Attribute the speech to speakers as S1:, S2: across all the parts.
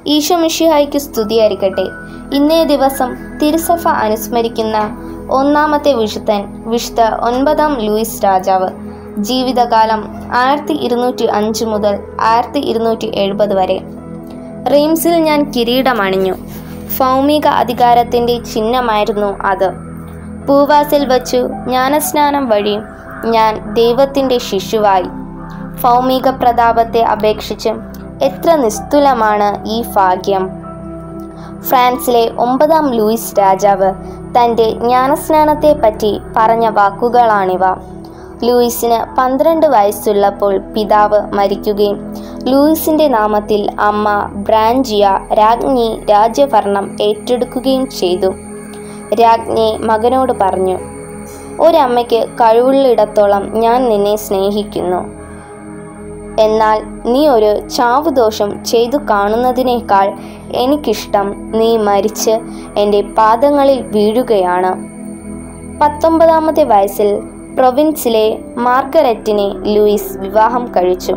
S1: ഈശോമിഷിഹായ്ക്ക് സ്തുതിയായിരിക്കട്ടെ ഇന്നേ ദിവസം തിരുസഭ അനുസ്മരിക്കുന്ന ഒന്നാമത്തെ വിശുദ്ധൻ വിശുദ്ധ ഒൻപതാം ലൂയിസ് രാജാവ് ജീവിതകാലം ആയിരത്തി ഇരുന്നൂറ്റി അഞ്ച് മുതൽ ആയിരത്തി ഇരുന്നൂറ്റി എഴുപത് വരെ റെയിംസിൽ ഞാൻ കിരീടമണിഞ്ഞു ഭൗമിക അധികാരത്തിൻ്റെ ചിഹ്നമായിരുന്നു അത് പൂവാസിൽ വച്ചു ജ്ഞാനസ്നാനം വഴി ഞാൻ ദൈവത്തിൻ്റെ ശിശുവായി ഭൗമിക പ്രതാപത്തെ അപേക്ഷിച്ച് എത്ര നിസ്തുലമാണ് ഈ ഭാഗ്യം ഫ്രാൻസിലെ ഒമ്പതാം ലൂയിസ് രാജാവ് തൻ്റെ ജ്ഞാനസ്നാനത്തെ പറ്റി പറഞ്ഞ വാക്കുകളാണിവ ലൂയിസിന് പന്ത്രണ്ട് വയസ്സുള്ളപ്പോൾ പിതാവ് മരിക്കുകയും ലൂയിസിൻ്റെ നാമത്തിൽ അമ്മ ബ്രാഞ്ചിയ രാജ്ഞി രാജ്യഭരണം ഏറ്റെടുക്കുകയും ചെയ്തു രാജ്ഞി മകനോട് പറഞ്ഞു ഒരമ്മയ്ക്ക് കഴിവുള്ളിടത്തോളം ഞാൻ നിന്നെ സ്നേഹിക്കുന്നു എന്നാൽ നീ ഒരു ചാവുദോഷം ചെയ്തു കാണുന്നതിനേക്കാൾ എനിക്കിഷ്ടം നീ മരിച്ച് എൻ്റെ പാദങ്ങളിൽ വീഴുകയാണ് പത്തൊമ്പതാമത്തെ വയസ്സിൽ പ്രൊവിൻസിലെ മാർഗരറ്റിനെ ലൂയിസ് വിവാഹം കഴിച്ചു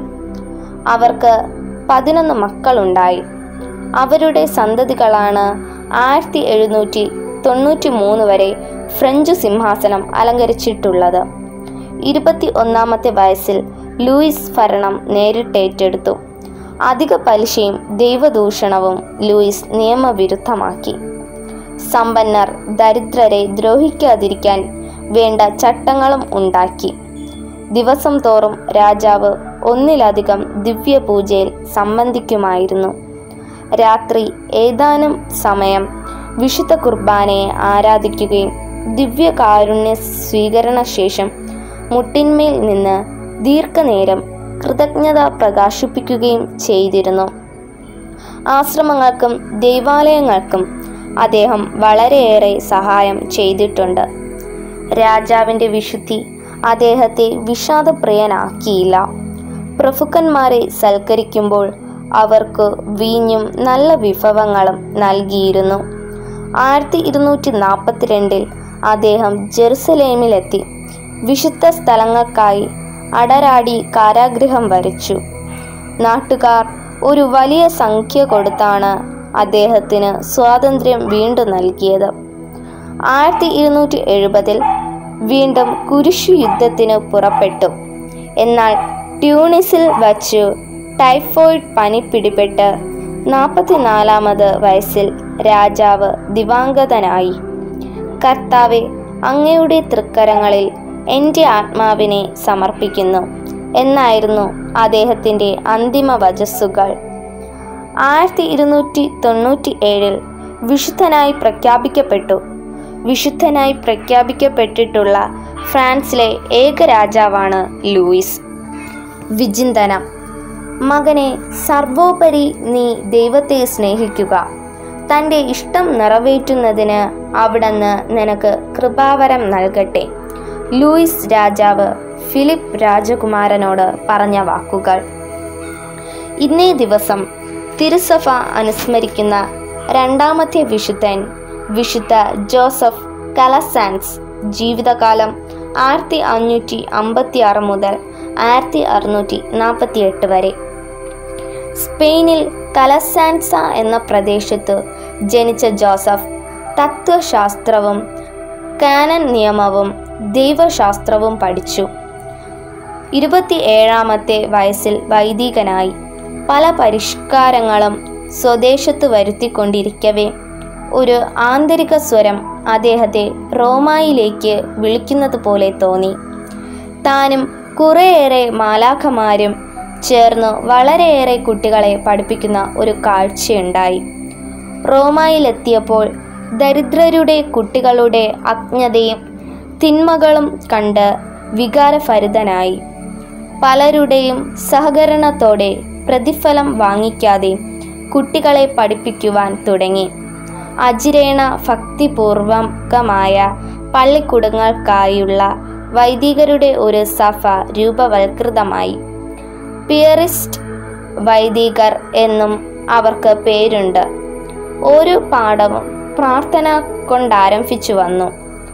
S1: അവർക്ക് പതിനൊന്ന് മക്കളുണ്ടായി അവരുടെ സന്തതികളാണ് ആയിരത്തി എഴുന്നൂറ്റി തൊണ്ണൂറ്റി മൂന്ന് വരെ ഫ്രഞ്ച് സിംഹാസനം അലങ്കരിച്ചിട്ടുള്ളത് ഇരുപത്തി ഒന്നാമത്തെ വയസ്സിൽ ലൂയിസ് ഭരണം നേരിട്ടേറ്റെടുത്തു അധിക പലിശയും ദൈവദൂഷണവും ലൂയിസ് നിയമവിരുദ്ധമാക്കി സമ്പന്നർ ദരിദ്രരെ ദ്രോഹിക്കാതിരിക്കാൻ വേണ്ട ചട്ടങ്ങളും ഉണ്ടാക്കി ദിവസം തോറും രാജാവ് ഒന്നിലധികം ദിവ്യപൂജയിൽ സംബന്ധിക്കുമായിരുന്നു രാത്രി ഏതാനും സമയം വിശുദ്ധ കുർബാനയെ ആരാധിക്കുകയും ദിവ്യകാരുണ്യ സ്വീകരണ ശേഷം മുട്ടിന്മേൽ നിന്ന് ദീർഘനേരം കൃതജ്ഞത പ്രകാശിപ്പിക്കുകയും ചെയ്തിരുന്നു ആശ്രമങ്ങൾക്കും ദൈവാലയങ്ങൾക്കും അദ്ദേഹം വളരെയേറെ സഹായം ചെയ്തിട്ടുണ്ട് രാജാവിൻ്റെ വിശുദ്ധി അദ്ദേഹത്തെ വിഷാദപ്രിയനാക്കിയില്ല പ്രഭുക്കന്മാരെ സൽക്കരിക്കുമ്പോൾ അവർക്ക് വീഞ്ഞും നല്ല വിഭവങ്ങളും നൽകിയിരുന്നു ആയിരത്തി ഇരുന്നൂറ്റി നാൽപ്പത്തിരണ്ടിൽ അദ്ദേഹം ജെറുസലേമിലെത്തി വിശുദ്ധ സ്ഥലങ്ങൾക്കായി അടരാടി കാരാഗൃഹം വരച്ചു നാട്ടുകാർ ഒരു വലിയ സംഖ്യ കൊടുത്താണ് അദ്ദേഹത്തിന് സ്വാതന്ത്ര്യം വീണ്ടും നൽകിയത് ആയിരത്തി ഇരുന്നൂറ്റി എഴുപതിൽ വീണ്ടും കുരിശു യുദ്ധത്തിന് പുറപ്പെട്ടു എന്നാൽ ട്യൂണിസിൽ വച്ചു ടൈഫോയിഡ് പനി പിടിപെട്ട് നാൽപ്പത്തിനാലാമത് വയസ്സിൽ രാജാവ് ദിവാംഗതനായി കർത്താവെ അങ്ങയുടെ തൃക്കരങ്ങളിൽ എൻ്റെ ആത്മാവിനെ സമർപ്പിക്കുന്നു എന്നായിരുന്നു അദ്ദേഹത്തിൻ്റെ അന്തിമ വചസ്സുകൾ ആയിരത്തി ഇരുന്നൂറ്റി തൊണ്ണൂറ്റി ഏഴിൽ വിശുദ്ധനായി പ്രഖ്യാപിക്കപ്പെട്ടു വിശുദ്ധനായി പ്രഖ്യാപിക്കപ്പെട്ടിട്ടുള്ള ഫ്രാൻസിലെ ഏക രാജാവാണ് ലൂയിസ് വിചിന്തനം മകനെ സർവോപരി നീ ദൈവത്തെ സ്നേഹിക്കുക തൻ്റെ ഇഷ്ടം നിറവേറ്റുന്നതിന് അവിടുന്ന് നിനക്ക് കൃപാവരം നൽകട്ടെ ലൂയിസ് രാജാവ് ഫിലിപ്പ് രാജകുമാരനോട് പറഞ്ഞ വാക്കുകൾ ഇന്നേ ദിവസം തിരുസഭ അനുസ്മരിക്കുന്ന രണ്ടാമത്തെ വിശുദ്ധൻ വിശുദ്ധ ജോസഫ് കലസാൻസ് ജീവിതകാലം ആയിരത്തി അഞ്ഞൂറ്റി അമ്പത്തി ആറ് മുതൽ ആയിരത്തി അറുന്നൂറ്റി നാൽപ്പത്തി എട്ട് വരെ സ്പെയിനിൽ കലസാൻസ എന്ന പ്രദേശത്ത് ജനിച്ച ജോസഫ് തത്വശാസ്ത്രവും കാനൻ നിയമവും ദൈവശാസ്ത്രവും പഠിച്ചു ഇരുപത്തി ഏഴാമത്തെ വയസ്സിൽ വൈദികനായി പല പരിഷ്കാരങ്ങളും സ്വദേശത്ത് വരുത്തിക്കൊണ്ടിരിക്കവേ ഒരു ആന്തരിക സ്വരം അദ്ദേഹത്തെ റോമായിലേക്ക് വിളിക്കുന്നത് പോലെ തോന്നി താനും കുറേയേറെ മാലാഖമാരും ചേർന്ന് വളരെയേറെ കുട്ടികളെ പഠിപ്പിക്കുന്ന ഒരു കാഴ്ചയുണ്ടായി റോമായിലെത്തിയപ്പോൾ ദരിദ്രരുടെ കുട്ടികളുടെ അജ്ഞതയും തിന്മകളും കണ്ട് വികാരഭരിതനായി പലരുടെയും സഹകരണത്തോടെ പ്രതിഫലം വാങ്ങിക്കാതെ കുട്ടികളെ പഠിപ്പിക്കുവാൻ തുടങ്ങി അജിരേണ ഭക്തിപൂർവകമായ പള്ളിക്കുടങ്ങൾക്കായുള്ള വൈദികരുടെ ഒരു സഭ രൂപവൽകൃതമായി പിയറിസ്റ്റ് വൈദികർ എന്നും അവർക്ക് പേരുണ്ട് ഓരോ പാഠവും പ്രാർത്ഥന കൊണ്ടാരംഭിച്ചു വന്നു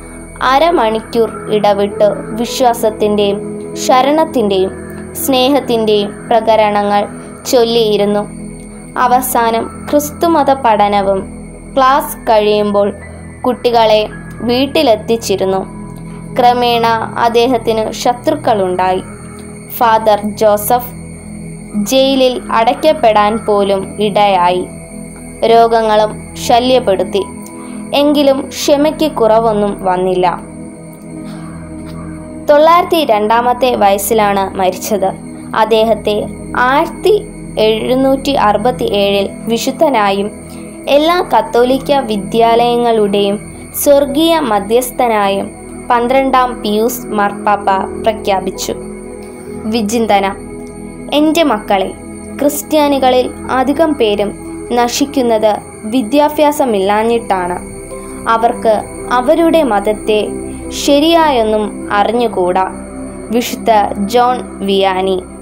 S1: അരമണിക്കൂർ ഇടവിട്ട് വിശ്വാസത്തിൻ്റെയും ശരണത്തിൻ്റെയും സ്നേഹത്തിൻ്റെയും പ്രകരണങ്ങൾ ചൊല്ലിയിരുന്നു അവസാനം ക്രിസ്തുമത പഠനവും ക്ലാസ് കഴിയുമ്പോൾ കുട്ടികളെ വീട്ടിലെത്തിച്ചിരുന്നു ക്രമേണ അദ്ദേഹത്തിന് ശത്രുക്കളുണ്ടായി ഫാദർ ജോസഫ് ജയിലിൽ അടയ്ക്കപ്പെടാൻ പോലും ഇടയായി രോഗങ്ങളും ശല്യപ്പെടുത്തി എങ്കിലും ക്ഷമയ്ക്ക് കുറവൊന്നും വന്നില്ല തൊള്ളായിരത്തി രണ്ടാമത്തെ വയസ്സിലാണ് മരിച്ചത് അദ്ദേഹത്തെ ആയിരത്തി എഴുന്നൂറ്റി അറുപത്തി ഏഴിൽ വിശുദ്ധനായും എല്ലാ കത്തോലിക്ക വിദ്യാലയങ്ങളുടെയും സ്വർഗീയ മധ്യസ്ഥനായും പന്ത്രണ്ടാം പിയൂസ് മാർപ്പാപ്പ പ്രഖ്യാപിച്ചു വിചിന്തന എൻ്റെ മക്കളെ ക്രിസ്ത്യാനികളിൽ അധികം പേരും നശിക്കുന്നത് വിദ്യാഭ്യാസമില്ലാഞ്ഞിട്ടാണ് അവർക്ക് അവരുടെ മതത്തെ ശരിയായൊന്നും അറിഞ്ഞുകൂടാ വിശുദ്ധ ജോൺ വിയാനി